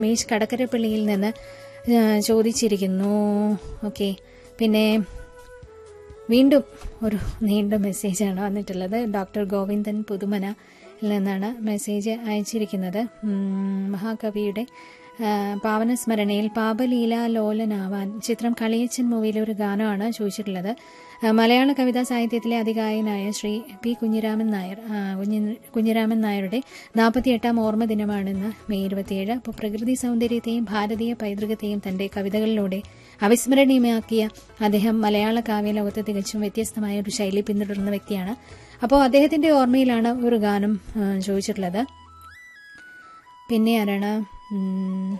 രമേശ് കടക്കരപ്പള്ളിയിൽ നിന്ന് ആ, ചോദിച്ചിരിക്കുന്നു ഓക്കെ പിന്നെ വീണ്ടും ഒരു നീണ്ട മെസ്സേജാണ് വന്നിട്ടുള്ളത് ഡോക്ടർ ഗോവിന്ദൻ പുതുമനയിൽ നിന്നാണ് മെസ്സേജ് അയച്ചിരിക്കുന്നത് ഉം, മഹാകവിയുടെ ആ, പാവന സ്മരണയിൽ പാപലീല ലോലനാവാൻ ചിത്രം കളിയച്ചൻ മൂവിയിലെ ഒരു ഗാനമാണ് ചോദിച്ചിട്ടുള്ളത് ആ, മലയാള കവിതാ സാഹിത്യത്തിലെ അതികായനായ ശ്രീ പി കുഞ്ഞിരാമൻ നായർ ആ, കുഞ്ഞി- കുഞ്ഞിരാമൻ നായരുടെ നാൽപ്പത്തിയെട്ടാം ഓർമ്മ ദിനമാണെന്ന് മെയ് ഇരുപത്തിയേഴ് അപ്പോൾ പ്രകൃതി സൗന്ദര്യത്തെയും ഭാരതീയ പൈതൃകത്തെയും തന്റെ കവിതകളിലൂടെ അവിസ്മരണീയമാക്കിയ അദ്ദേഹം മലയാള കാവ്യലോകത്ത് തികച്ചും വ്യത്യസ്തമായ ഒരു ശൈലി പിന്തുടരുന്ന വ്യക്തിയാണ് അപ്പോൾ അദ്ദേഹത്തിന്റെ ഓർമ്മയിലാണ് ഒരു ഗാനം ആ, ചോദിച്ചിട്ടുള്ളത് പിന്നെ ആരാണ് ഉം,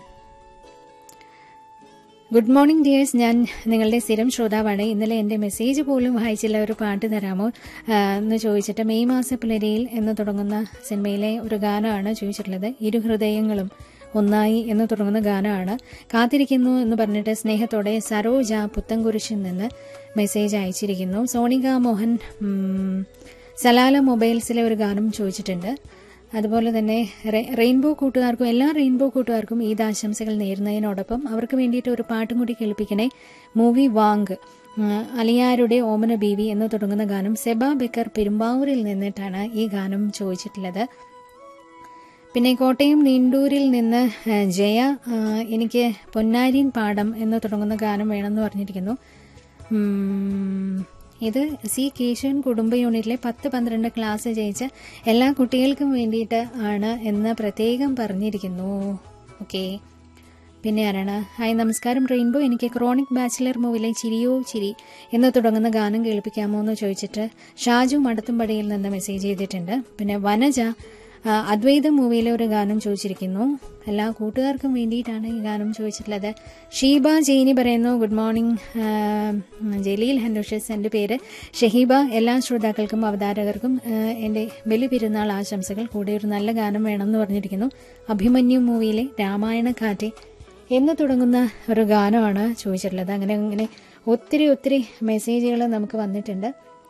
ഗുഡ് മോർണിംഗ് ഡിയേഴ്സ് ഞാൻ നിങ്ങളുടെ സ്ഥിരം ശ്രോതാവാണ് ഇന്നലെ എൻ്റെ മെസ്സേജ് പോലും വായിച്ചില്ല ഒരു പാട്ട് തരാമോ ആ, എന്ന് ചോദിച്ചിട്ട് മെയ് മാസ പുലരിയിൽ എന്ന് തുടങ്ങുന്ന സിനിമയിലെ ഒരു ഗാനമാണ് ചോദിച്ചിട്ടുള്ളത് ഇരു ഹൃദയങ്ങളും ഒന്നായി എന്ന് തുടങ്ങുന്ന ഗാനമാണ് കാത്തിരിക്കുന്നു എന്ന് പറഞ്ഞിട്ട് സ്നേഹത്തോടെ സരോജ പുത്തൻകുരിശിൽ നിന്ന് മെസ്സേജ് അയച്ചിരിക്കുന്നു സോണിക മോഹൻ ഉം, സലാല മൊബൈൽസിലെ ഒരു ഗാനം ചോദിച്ചിട്ടുണ്ട് അതുപോലെ തന്നെ റെ- റെയിൻബോ കൂട്ടുകാർക്കും എല്ലാ റെയിൻബോ കൂട്ടുകാർക്കും ഈദ് ആശംസകൾ നേരുന്നതിനോടൊപ്പം അവർക്ക് വേണ്ടിയിട്ട് ഒരു പാട്ടും കൂടി കേൾപ്പിക്കണേ മൂവി വാങ്ക് ആ, അലിയാരുടെ ഓമന ബീവി എന്ന് തുടങ്ങുന്ന ഗാനം സെബ ബെക്കർ പെരുമ്പാവൂരിൽ നിന്നിട്ടാണ് ഈ ഗാനം ചോദിച്ചിട്ടുള്ളത് പിന്നെ കോട്ടയം നീണ്ടൂരിൽ നിന്ന് ആ, ജയ ആ, എനിക്ക് പൊന്നാരിൻ പാടം എന്ന് തുടങ്ങുന്ന ഗാനം വേണമെന്ന് പറഞ്ഞിരിക്കുന്നു ഉം, ഇത് സി കേശവൻ കുടുംബ യൂണിറ്റിലെ പത്ത് പന്ത്രണ്ട് ക്ലാസ് ജയിച്ച എല്ലാ കുട്ടികൾക്കും വേണ്ടിയിട്ട് ആണ് എന്ന് പ്രത്യേകം പറഞ്ഞിരിക്കുന്നു ഓക്കെ പിന്നെ ആരാണ് ഹായ് നമസ്കാരം റെയിൻബോ എനിക്ക് ക്രോണിക് ബാച്ചിലർ മൂവിലെ ചിരിയോ ചിരി എന്ന് തുടങ്ങുന്ന ഗാനം കേൾപ്പിക്കാമോ എന്ന് ചോദിച്ചിട്ട് ഷാജു മടത്തുംപടിയിൽ നിന്ന് മെസ്സേജ് ചെയ്തിട്ടുണ്ട് പിന്നെ വനജ ആ, അദ്വൈതം മൂവിയിലെ ഒരു ഗാനം ചോദിച്ചിരിക്കുന്നു എല്ലാ കൂട്ടുകാർക്കും വേണ്ടിയിട്ടാണ് ഈ ഗാനം ചോദിച്ചിട്ടുള്ളത് ഷീബ ജെയിനി പറയുന്നു ഗുഡ് മോർണിംഗ് ആ, ജലീൽ ഹൻഡുഷസ് എൻ്റെ പേര് ഷഹീബ എല്ലാ ശ്രോതാക്കൾക്കും അവതാരകർക്കും ആ, എൻ്റെ ബലി പെരുന്നാൾ ആശംസകൾ കൂടെ ഒരു നല്ല ഗാനം വേണമെന്ന് പറഞ്ഞിരിക്കുന്നു അഭിമന്യു മൂവിയിലെ രാമായണ കാറ്റെ എന്ന് തുടങ്ങുന്ന ഒരു ഗാനമാണ് ചോദിച്ചിട്ടുള്ളത് അങ്ങനെ അങ്ങനെ ഒത്തിരി ഒത്തിരി മെസ്സേജുകൾ നമുക്ക് വന്നിട്ടുണ്ട്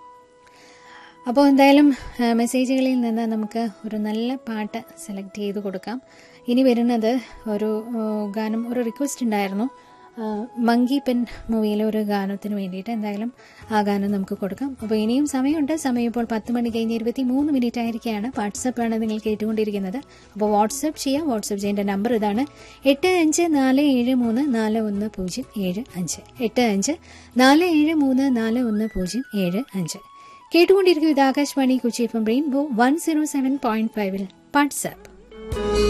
അപ്പോൾ എന്തായാലും ആ, മെസ്സേജുകളിൽ നിന്ന് നമുക്ക് ഒരു നല്ല പാട്ട് സെലക്ട് ചെയ്ത് കൊടുക്കാം ഇനി വരുന്നത് ഒരു ആ, ഗാനം ഒരു റിക്വസ്റ്റ് ഉണ്ടായിരുന്നു ആ, മങ്കി പെൻ മൂവിയിലെ ഒരു ഗാനത്തിന് വേണ്ടിയിട്ട് എന്തായാലും ആ ഗാനം നമുക്ക് കൊടുക്കാം അപ്പോൾ ഇനിയും സമയമുണ്ട് സമയം ഇപ്പോൾ പത്ത് മണി കഴിഞ്ഞ് ഇരുപത്തി മൂന്ന് മിനിറ്റ് ആയിരിക്കുകയാണ് വാട്സപ്പാണ് നിങ്ങൾ കേട്ടുകൊണ്ടിരിക്കുന്നത് അപ്പോൾ വാട്സപ്പ് ചെയ്യാം വാട്സപ്പ് ചെയ്യേണ്ട നമ്പർ ഇതാണ് എട്ട് അഞ്ച് നാല് ഏഴ് മൂന്ന് നാല് ഒന്ന് പൂജ്യം ഏഴ് അഞ്ച് എട്ട് അഞ്ച് നാല് ഏഴ് മൂന്ന് നാല് ഒന്ന് പൂജ്യം ഏഴ് അഞ്ച് കേട്ടുകൊണ്ടിരിക്കും ഇത് Akashvani Kochi F M rainbow one zero seven point ഫൈവിൽ വാട്സാപ്പ്